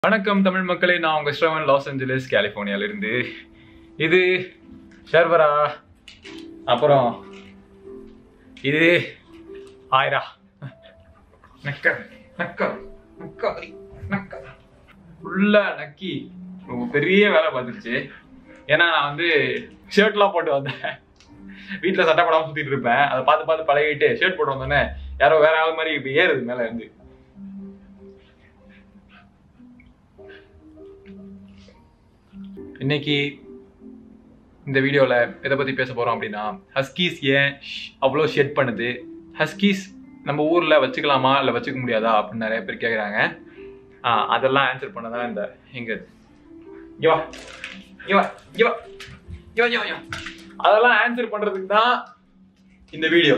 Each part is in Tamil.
வணக்கம் தமிழ் மக்களே நான் உங்க ஸ்ரவன் லாஸ் ஏஞ்சலஸ் கலிஃபோர்னியால இருந்து இது ஷர்வரா அப்புறம் இது ஆயிரா நக்க நக்க நக்க நக்க ஃபுல்லா நக்கி ரொம்ப பெரிய வேலை பார்த்துருச்சு ஏன்னா நான் வந்து ஷர்ட்லாம் போட்டு வந்தேன் வீட்டில் சட்டை போடாமல் சுற்றிட்டு இருப்பேன் அதை பார்த்து பார்த்து பழகிட்டு ஷர்ட் போட்டு வந்தோடனே யாரோ வேற ஆள் மாதிரி இப்போ ஏறுது மேலே இருந்து இன்னைக்கு இந்த வீடியோவில் எதை பற்றி பேச போகிறோம் அப்படின்னா ஹஸ்கீஸ் ஏன் ஷ்- அவ்வளோ ஷெட் பண்ணுது ஹஸ்கீஸ் நம்ம ஊரில் வச்சுக்கலாமா இல்லை வச்சுக்க முடியாதா அப்படின்னு நிறைய பேர் கேட்குறாங்க அதெல்லாம் ஆன்சர் பண்ண தான் இந்த எங்க யோ யோ யோ யோ யோ யோ அதெல்லாம் ஆன்சர் பண்ணுறதுக்கு தான் இந்த வீடியோ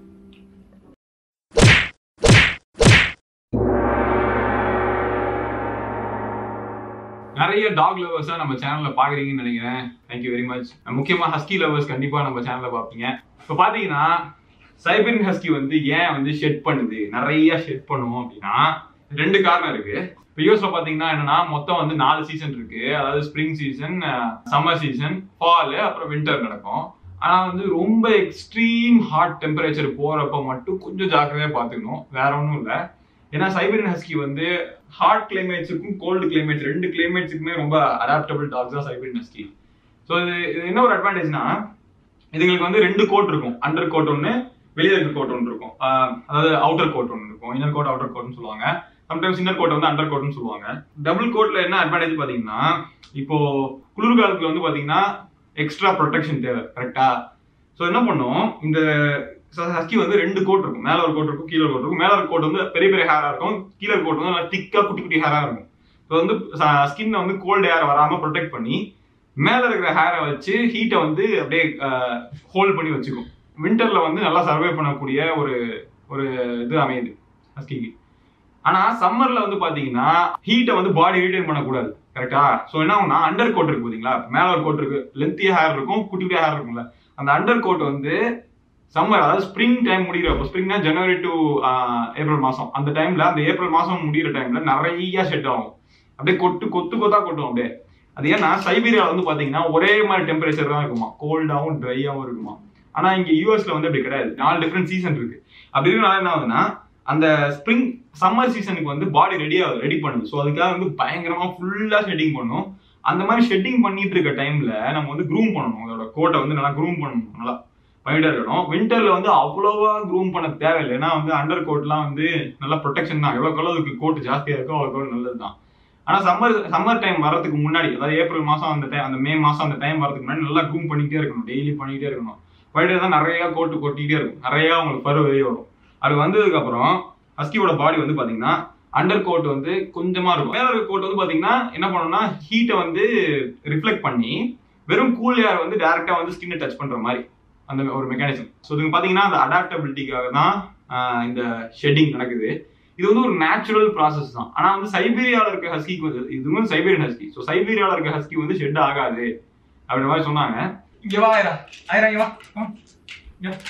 நிறைய டாக் லவர்ஸா நம்ம சேனல்ல பாக்குறீங்கன்னு நினைக்கிறேன் தேங்க்யூ வெரி மச் முக்கியமா ஹஸ்கி லவர்ஸ் கண்டிப்பா நம்ம சேனல்ல பாப்பீங்க இப்ப பாத்தீங்கன்னா சைபரின் ஹஸ்கி வந்து ஏன் வந்து ஷெட் பண்ணுது நிறைய ஷெட் பண்ணுவோம் அப்படின்னா ரெண்டு காரணம் இருக்கு இப்போ யூஎஸ்ல பாத்தீங்கன்னா என்னன்னா மொத்தம் வந்து நாலு சீசன் இருக்கு அதாவது spring season summer season fall அப்புறம் வின்டர் நடக்கும் ஆனா வந்து ரொம்ப எக்ஸ்ட்ரீம் ஹாட் டெம்பரேச்சர் போறப்ப மட்டும் கொஞ்சம் ஜாக்கிரதையா பாத்துக்கணும் வேற ஒன்றும் இல்லை ஏன்னா சைபரியன் ஹஸ்கி வந்து ஹாட் கிளைமேட்ஸுக்கும் கோல்டு கிளைமேட்ஸ் ரெண்டு கிளைமேட்ஸுக்குமே ரொம்ப அடாப்டபிள் டாக்ஸ் தான் சைபரியன் ஹஸ்கி ஸோ இது இது என்ன ஒரு அட்வான்டேஜ்னா இதுங்களுக்கு வந்து ரெண்டு கோட் இருக்கும் அண்டர் கோட் ஒன்று வெளியே இருக்க கோட் ஒன்று இருக்கும் ஆஹ் அதாவது அவுட்டர் கோட் ஒன்று இருக்கும் இன்னர் கோட் அவுட்டர் கோட்னு சொல்லுவாங்க சம்டைம்ஸ் இன்னர் கோட் வந்து அண்டர் கோட்னு சொல்லுவாங்க டபுள் கோட்ல என்ன அட்வான்டேஜ் பாத்தீங்கன்னா இப்போ குளிர்காலத்துல வந்து பாத்தீங்கன்னா எக்ஸ்ட்ரா ப்ரொடெக்ஷன் தேவை கரெக்டா ஸோ என்ன பண்ணும் இந்த ஹஸ்கி வந்து ரெண்டு கோட் இருக்கும் மேல ஒரு கோட் இருக்கும் கீழே ஒரு கோட் இருக்கும் மேல ஒரு கோட் வந்து பெரிய பெரிய ஹேரா இருக்கும் கீழே ஒரு கோட் வந்து நல்லா திக்கா குட்டி குட்டி ஹேரா இருக்கும் ஸோ வந்து ஸ்கின்னை வந்து கோல்டு ஏர் வராம ப்ரொடெக்ட் பண்ணி மேல இருக்கிற ஹேரை வச்சு ஹீட்டை வந்து அப்படியே ஹோல்ட் பண்ணி வச்சுக்கும் வின்டர்ல வந்து நல்லா சர்வே பண்ணக்கூடிய ஒரு ஒரு இது அமையுது ஹஸ்கிக்கு ஆனா சம்மர்ல வந்து பாத்தீங்கன்னா ஹீட்டை வந்து பாடி ரீட்டைன் பண்ணக்கூடாது கரெக்டா ஸோ என்ன ஆகும்னா அண்டர் கோட் இருக்கு பாத்தீங்களா மேல ஒரு கோட் இருக்கு லென்த்திய ஹேர் இருக்கும் குட்டி குட்டி ஹேர் இருக்கும்ல அந்த அண்டர் கோட் வந்து சம்மர் அதாவது ஸ்ப்ரிங் டைம் முடிகிறப்போ ஸ்ப்ரிங்னா ஜனவரி டு ஏப்ரல் மாசம் அந்த டைம்ல அந்த ஏப்ரல் மாசம் முடிகிற டைம்ல நிறைய ஷெட் ஆகும் அப்படியே கொட்டு கொத்து கொத்தா கொட்டும் அப்படியே அது ஏன்னா சைபீரியாவில் வந்து பாத்தீங்கன்னா ஒரே மாதிரி டெம்பரேச்சர் தான் இருக்குமா கோல்டாகவும் ட்ரையாகவும் இருக்குமா ஆனா இங்க யூஎஸ்ல வந்து அப்படி கிடையாது நாலு டிஃப்ரெண்ட் சீசன் இருக்கு அப்படி இருக்கனால என்ன ஆகுதுன்னா அந்த ஸ்ப்ரிங் சம்மர் சீசனுக்கு வந்து பாடி ரெடி ஆகுது ரெடி பண்ணுது ஸோ அதுக்காக வந்து பயங்கரமா ஃபுல்லா ஷெட்டிங் பண்ணும் அந்த மாதிரி ஷெட்டிங் பண்ணிட்டு இருக்க டைம்ல நம்ம வந்து க்ரூம் பண்ணணும் அதோட கோட்டை வந்து நல்லா க்ரூம் பண்ணணும் நல்லா பண்ணிட்டே இருக்கணும் வின்டர்ல வந்து அவ்வளோவா க்ரூம் பண்ண தேவையில்லை ஏன்னா வந்து அண்டர் கோட்லாம் வந்து நல்லா ப்ரொடெக்ஷன் தான் எவ்வளோக்கு அளவுக்கு கோட் ஜாஸ்தியா இருக்கோ அவ்வளோக்கு நல்லது தான் ஆனா சம்மர் சம்மர் டைம் வரதுக்கு முன்னாடி அதாவது ஏப்ரல் மாசம் அந்த டைம் அந்த மே மாசம் அந்த டைம் வரதுக்கு முன்னாடி நல்லா க்ரூம் பண்ணிக்கிட்டே இருக்கணும் டெய்லி பண்ணிக்கிட்டே இருக்கணும் பண்ணிட்டே தான் நிறைய கோட்டு கொட்டிக்கிட்டே இருக்கும் நிறைய உங்களுக்கு பருவ வெளியே வரும் அது வந்ததுக்கு அப்புறம் ஹஸ்கியோட பாடி வந்து பாத்தீங்கன்னா அண்டர் கோட் வந்து கொஞ்சமா இருக்கும் மேல இருக்க கோட் வந்து பாத்தீங்கன்னா என்ன பண்ணணும்னா ஹீட்டை வந்து ரிஃப்ளெக்ட் பண்ணி வெறும் கூல் ஏர் வந்து டைரக்டா வந்து ஸ்கின்னை டச் பண்ற மாதிரி அந்த ஒரு மெக்கானிசம் ஸோ இதுங்க பாத்தீங்கன்னா அந்த அடாப்டபிலிட்டிக்காக தான் ஆஹ் இந்த ஷெட்டிங் நடக்குது இது வந்து ஒரு நேச்சுரல் ப்ராசஸ் தான் ஆனா வந்து சைபீரியால இருக்க ஹஸ்கிக்கு வந்து இது வந்து சைபீரியன் ஹஸ்கி ஸோ சைபீரியால இருக்க ஹஸ்கி வந்து ஷெட் ஆகாது அப்படின்ற மாதிரி சொன்னாங்க இங்க வா ஆயிரா ஆயிரா இங்க வா come on. இங்க வா.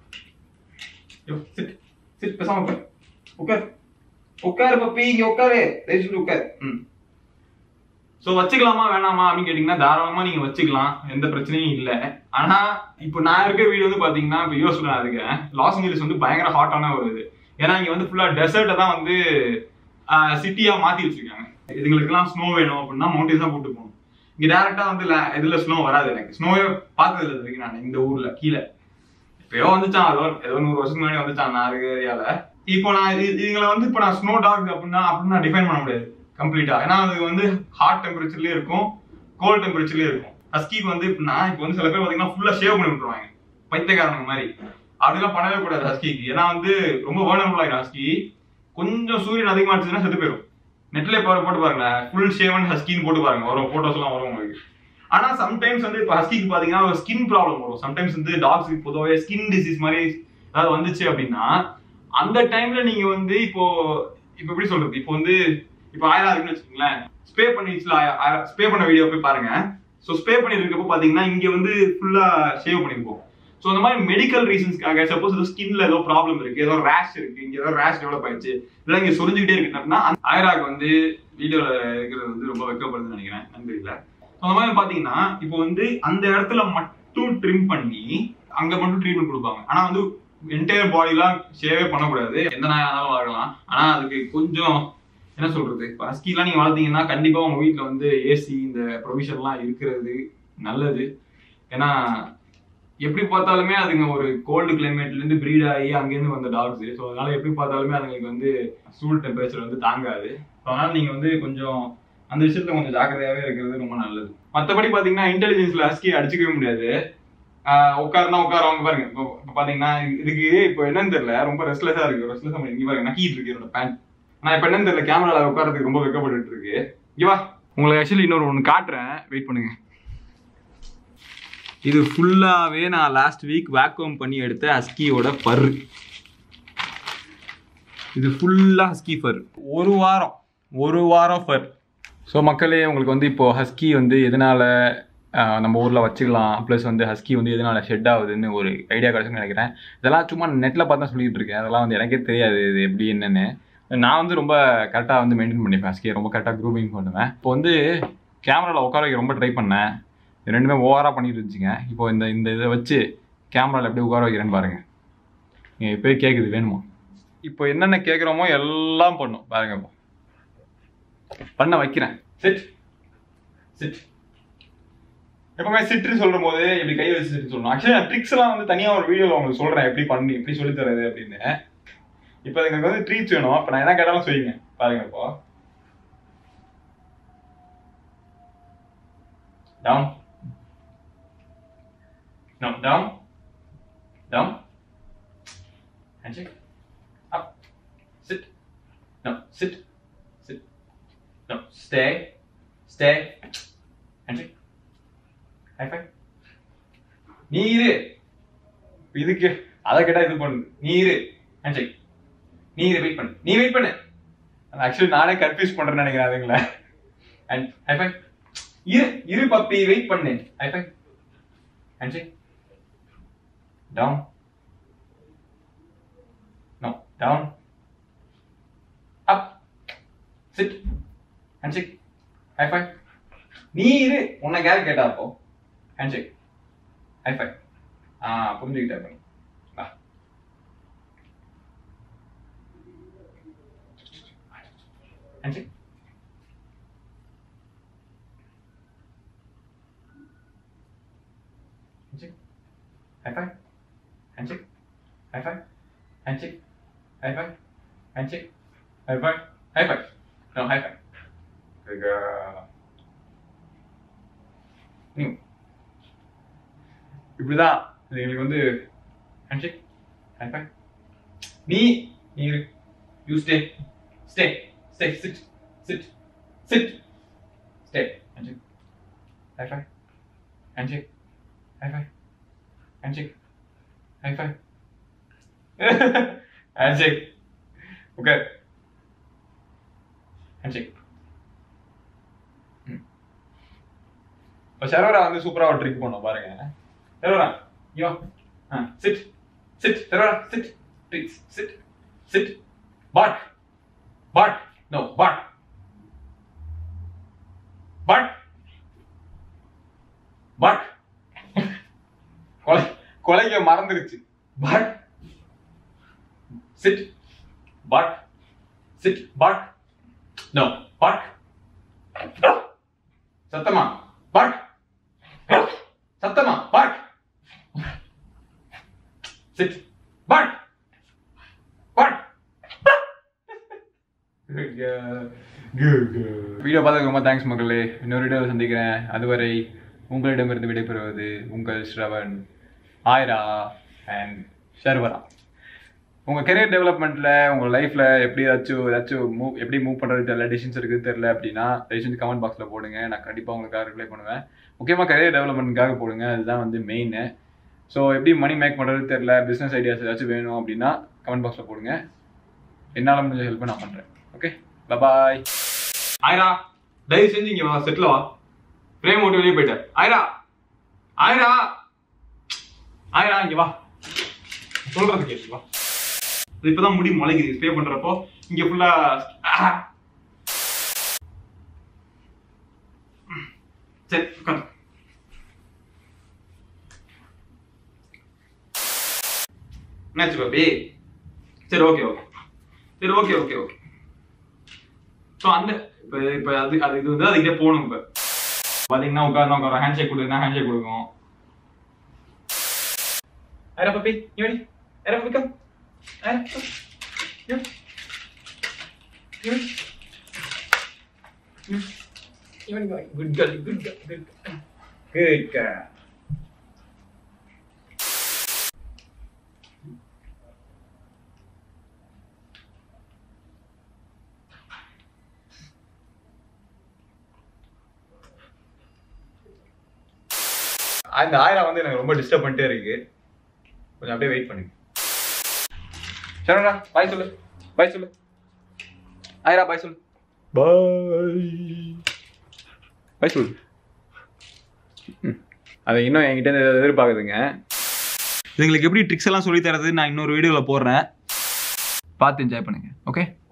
யோ சிட் சிட் பேசாம உட்கார் உட்கார் உட்காரு பப்பி இங்க உட்காரு தயவு உட்கார் ம் ஸோ வச்சுக்கலாமா வேணாமா அப்படின்னு கேட்டிங்கன்னா தாராளமா நீங்க வச்சுக்கலாம் எந்த பிரச்சனையும் இல்லை ஆனா இப்போ நான் இருக்க வீடு வந்து பாத்தீங்கன்னா இப்போ யூஎஸ்ல நான் இருக்கேன் லாஸ் ஏஞ்சலிஸ் வந்து பயங்கர ஹாட்டான ஒரு இது ஏன்னா இங்க வந்து ஃபுல்லா டெசர்ட்டை தான் வந்து சிட்டியா மாத்தி வச்சிருக்காங்க இதுங்களுக்குலாம் ஸ்னோ வேணும் அப்படின்னா மவுண்டன்ஸ் தான் கூட்டு போகணும் இங்க டேரக்டா வந்து ல- இதுல ஸ்னோ வராது எனக்கு ஸ்னோவே பார்த்தது இல்லை இது வரைக்கும் நான் இந்த ஊர்ல கீழே எப்பயோ வந்துச்சான் ஏதோ ஏதோ நூறு வருஷத்துக்கு முன்னாடி வந்துச்சான் நான் இருக்க ஏரியால இப்போ நான் இது- இதுங்களை வந்து இப்போ நான் ஸ்னோ டாக் அப்படின்னா அப்படின்னு நான் டிஃபைன் பண்ண முடியாது கம்ப்ளீட்டா ஏன்னா அது வந்து ஹாட் டெம்பரேச்சர்லயே இருக்கும் கோல்ட் டெம்பரேச்சர்லயே இருக்கும் ஹஸ்கிக்கு வந்து இப்படின்னா இப்போ வந்து சில பேர் பாத்தீங்கன்னா ஃபுல்லா ஷேவ் பண்ணி விட்டுருவாங்க பைத்தியக்காரங்க மாதிரி அப்படிலாம் பண்ணவே கூடாது ஹஸ்கிக்கு ஏன்னா வந்து ரொம்ப வேர்னபிள் ஆயிடும் ஹஸ்கி கொஞ்சம் சூரியன் அதிகமா இருந்துச்சுன்னா செத்து போயிடும் நெட்ல போற போட்டு பாருங்க ஃபுல் ஷேவன் ஹஸ்கின்னு போட்டு பாருங்க வரும் போட்டோஸ் எல்லாம் வரும் உங்களுக்கு ஆனா சம்டைம்ஸ் வந்து இப்போ ஹஸ்கிக்கு பாத்தீங்கன்னா ஒரு ஸ்கின் ப்ராப்ளம் வரும் சம்டைம்ஸ் வந்து டாக்ஸ்க்கு பொதுவாகவே ஸ்கின் டிசீஸ் மாதிரி ஏதாவது வந்துச்சு அப்படின்னா அந்த டைம்ல நீங்க வந்து இப்போ இப்போ எப்படி சொல்றது இப்போ வந்து இப்போ ஆயிரம் இருக்குன்னு வச்சுக்கோங்களேன் ஸ்ப்ரே பண்ணிச்சுல ஸ்ப்ரே பண்ண வீடியோ போய் பாருங்க ஸோ ஸ்ப்ரே பண்ணிருக்கப்போ பாத்தீங்கன்னா இங்க வந்து ஃபுல்லா ஷேவ் பண்ணிருப்போம் ஸோ அந்த மாதிரி மெடிக்கல் ரீசன்ஸ்க்காக சப்போஸ் ஏதோ ஸ்கின்ல ஏதோ ப்ராப்ளம் இருக்கு ஏதோ ரேஷ் இருக்கு இங்க ஏதோ ரேஷ் டெவலப் ஆயிடுச்சு இல்லை இங்க சொரிஞ்சுக்கிட்டே இருக்கு அப்படின்னா அந்த ஆயிராக்கு வந்து வீடியோல இருக்கிறது வந்து ரொம்ப வெக்கப்படுதுன்னு நினைக்கிறேன் என்னன்னு தெரியல அந்த மாதிரி பாத்தீங்கன்னா இப்போ வந்து அந்த இடத்துல மட்டும் ட்ரிம் பண்ணி அங்க மட்டும் ட்ரீட்மெண்ட் கொடுப்பாங்க ஆனா வந்து என்டையர் பாடிலாம் ஷேவே பண்ணக்கூடாது எந்த நாயா இருந்தாலும் வளர்க்கலாம் ஆனா அதுக்கு கொஞ்சம் என்ன சொல்றது இப்போ ஹஸ்கிலாம் நீங்க வளர்த்தீங்கன்னா கண்டிப்பா உங்க வீட்ல வந்து ஏசி இந்த ப்ரொவிஷன்லாம் இருக்கிறது நல்லது ஏன்னா எப்படி பார்த்தாலுமே அதுங்க ஒரு கோல்டு கிளைமேட்ல இருந்து ப்ரீட் ஆகி அங்கேருந்து வந்த டாக்ஸ் ஸோ அதனால எப்படி பார்த்தாலுமே அதுங்களுக்கு வந்து சூடு டெம்பரேச்சர் வந்து தாங்காது So அதனால நீங்க வந்து கொஞ்சம் அந்த விஷயத்துல கொஞ்சம் ஜாக்கிரதையாவே இருக்கிறது ரொம்ப நல்லது மற்றபடி பாத்தீங்கன்னா இன்டெலிஜென்ஸ்ல ஹஸ்கி அடிச்சுக்கவே முடியாது ஆஹ் உட்காருனா உட்காருவாங்க பாருங்க இப்போ இப்போ பாத்தீங்கன்னா இதுக்கு இப்போ என்னன்னு தெரியல ரொம்ப ரெஸ்ட்லெஸ்ஸா இருக்கு ரெஸ்ட்லெஸ்ஸா இங்க பாருங்க நக்கிட்டு இருக்கு என்னோட பேண்ட் நான் இப்போ என்னன்னு தெரியல கேமரால உட்காரதுக்கு ரொம்ப வெக்கப்பட்டு இருக்கு இங்க வா உங்களுக்கு ஆக்சுவலி இன்னொரு ஒன்று காட்டுறேன் வெயிட் பண்ணுங்க இது ஃபுல்லாவே நான் லாஸ்ட் வீக் வேக்யூம் பண்ணி எடுத்த ஹஸ்கியோட பர்ரு இது ஃபுல்லா ஹஸ்கி ஃபர் ஒரு வாரம் ஒரு வாரம் ஃபர் ஸோ மக்களே உங்களுக்கு வந்து இப்போ ஹஸ்கி வந்து எதனால ஆஹ், நம்ம ஊரில் வச்சுக்கலாம் ப்ளஸ் வந்து ஹஸ்கி வந்து எதனால ஷெட் ஆகுதுன்னு ஒரு ஐடியா கிடச்சுன்னு நினைக்கிறேன் இதெல்லாம் சும்மா நெட்டில் பார்த்து தான் சொல்லிட்டு இருக்கேன் அதெல்லாம் வந்து எனக்கே தெரியாது இது எப்படி என்னன்னு நான் வந்து ரொம்ப கரெக்டாக வந்து மெயின்டைன் பண்ணிப்பேன் ஹஸ்கியை ரொம்ப கரெக்டாக க்ரூமிங் பண்ணுவேன் இப்போ வந்து கேமராவில் உட்கார வைக்க ரொம்ப ட்ரை பண்ணேன் இது ரெண்டுமே ஓவராக பண்ணிட்டு இருந்துச்சுங்க இப்போ இந்த இந்த இதை வச்சு கேமராவில் எப்படி உட்கார வைக்கிறேன்னு பாருங்க நீங்கள் இப்போ கேட்குது வேணுமா இப்போ என்னென்ன கேட்குறோமோ எல்லாம் பண்ணும் பாருங்க இப்போ பண்ண வைக்கிறேன் சிட் சிட் எப்பவுமே சிட்ரு சொல்லும் போது இப்படி கை வச்சு sit சொல்லணும் ஆக்சுவலி நான் ட்ரிக்ஸ் எல்லாம் வந்து தனியா ஒரு வீடியோல உங்களுக்கு சொல்றேன் எப்படி பண்ணி எப்படி சொல்லி தரது அப்படின்னு இப்போ எனக்கு வந்து ட்ரீட்ஸ் வேணும் இப்போ நான் என்ன கேட்டாலும் செய்யுங்க பாருங்க இப்போ down No, down. Down. Handshake. Up. Sit. No, sit. Sit. No, stay. Stay. Handshake. High five. நீ இரு இதுக்கு அதை கேட்டா இது பண்ணு நீ இரு ஹேண்ட்ஷேக் நீ இரு வெயிட் பண்ணு நீ வெயிட் பண்ணு ஆக்சுவலி நானே கன்ஃபியூஸ் பண்றேன்னு நினைக்கிறேன் அதுங்கள அண்ட் ஹை ஃபைவ் இரு இரு பப்பி வெயிட் பண்ணு high five handshake down no down up sit handshake high five நீ இரு உன்னை யார் கேட்டா அப்போ ஹேண்ட்ஷேக் ஹை ஃபைவ் ஆ புரிஞ்சுக்கிட்டே பண்ணி வா handshake handshake high five handshake, high five, handshake, high five, handshake, high five, high five. No, high five. Good girl. நீ இப்படிதான் இது எங்களுக்கு வந்து ஹேண்ட்ஷேக் ஹை ஃபைவ் நீ நீ இரு you stay stay stay sit sit sit stay handshake high five handshake high five handshake High five. Handshake. Okay. Handshake. ம். இப்போ சரோரா வந்து சூப்பரா ஒரு ட்ரிக் பண்ணோம் பாருங்க சரோரா யோ ஆ சிட் சிட் சரோரா sit tricks sit sit pat pat no pat pat pat கொலை கொலைக்க மறந்துருச்சு pat sit pat sit pat no pat சத்தமா பட் சத்தமா pat sit pat pat video பார்த்ததுக்கு ரொம்ப தேங்க்ஸ் மக்களே இன்னொரு வீடியோ சந்திக்கிறேன் அதுவரை உங்களிடமிருந்து விடைபெறுவது உங்கள் ஸ்ரவன் ஆயிரா அண்ட் ஷர்வரா உங்கள் கெரியர் டெவலப்மெண்ட்டில் உங்கள் லைஃப்பில் எப்படி ஏதாச்சும் ஏதாச்சும் மூவ் எப்படி மூவ் பண்ணுறது தெரியல டிசிஷன்ஸ் இருக்குது தெரில அப்படின்னா தயவுசெஞ்சு கமெண்ட் பாக்ஸில் போடுங்க நான் கண்டிப்பாக உங்களுக்காக ரிப்ளை பண்ணுவேன் முக்கியமாக கெரியர் டெவலப்மெண்ட்டுக்காக போடுங்க அதுதான் வந்து மெயின் ஸோ எப்படி மணி மேக் பண்ணுறது தெரில பிஸ்னஸ் ஐடியாஸ் ஏதாச்சும் வேணும் அப்படின்னா கமெண்ட் பாக்ஸில் போடுங்க என்னால் முடிஞ்ச ஹெல்ப் நான் பண்ணுறேன் ஓகே பாய் ஆயிரா தயவு செஞ்சு இங்கே வா செட்டில் வா பிரேம் விட்டு வெளியே போயிட்டேன் ஆயிரா ஆயிரா ஆயிரா இங்க வா சொல்றது கேட்டு வா இது இப்பதான் முடி முளைக்குது ஸ்ப்ரே பண்றப்போ இங்க ஃபுல்லா சரி உட்காந்து என்னாச்சு பாப்பி சரி ஓகே ஓகே சரி ஓகே ஓகே ஓகே ஸோ அந்த இப்போ இப்போ அது அது இது வந்து அதுக்கிட்டே போகணும் இப்போ பார்த்தீங்கன்னா உட்காந்து உட்கார ஹேண்ட் ஷேக் கொடுக்குறா ஹேண்ட் ஷேக் கொடுக்கும் ஐரா பப்பி இவனி Aira puppy come Aira come இவனி இவனி இவனி good girl good girl good good girl அந்த ஆயிரா வந்து எனக்கு ரொம்ப டிஸ்டர்ப் பண்ணிட்டே இருக்கு கொஞ்சம் அப்படியே வெயிட் பண்ணுங்க சரணா பாய் சொல்லு பாய் சொல்லு ஆயிரா பாய் சொல்லு பாய் பாய் சொல்லு ம். அதை இன்னும் என்கிட்ட இருந்து எதிர்பார்க்குதுங்க இதுங்களுக்கு எப்படி ட்ரிக்ஸ் எல்லாம் சொல்லி தரது நான் இன்னொரு வீடியோவில் போடுறேன் பார்த்து என்ஜாய் பண்ணுங்க ஓகே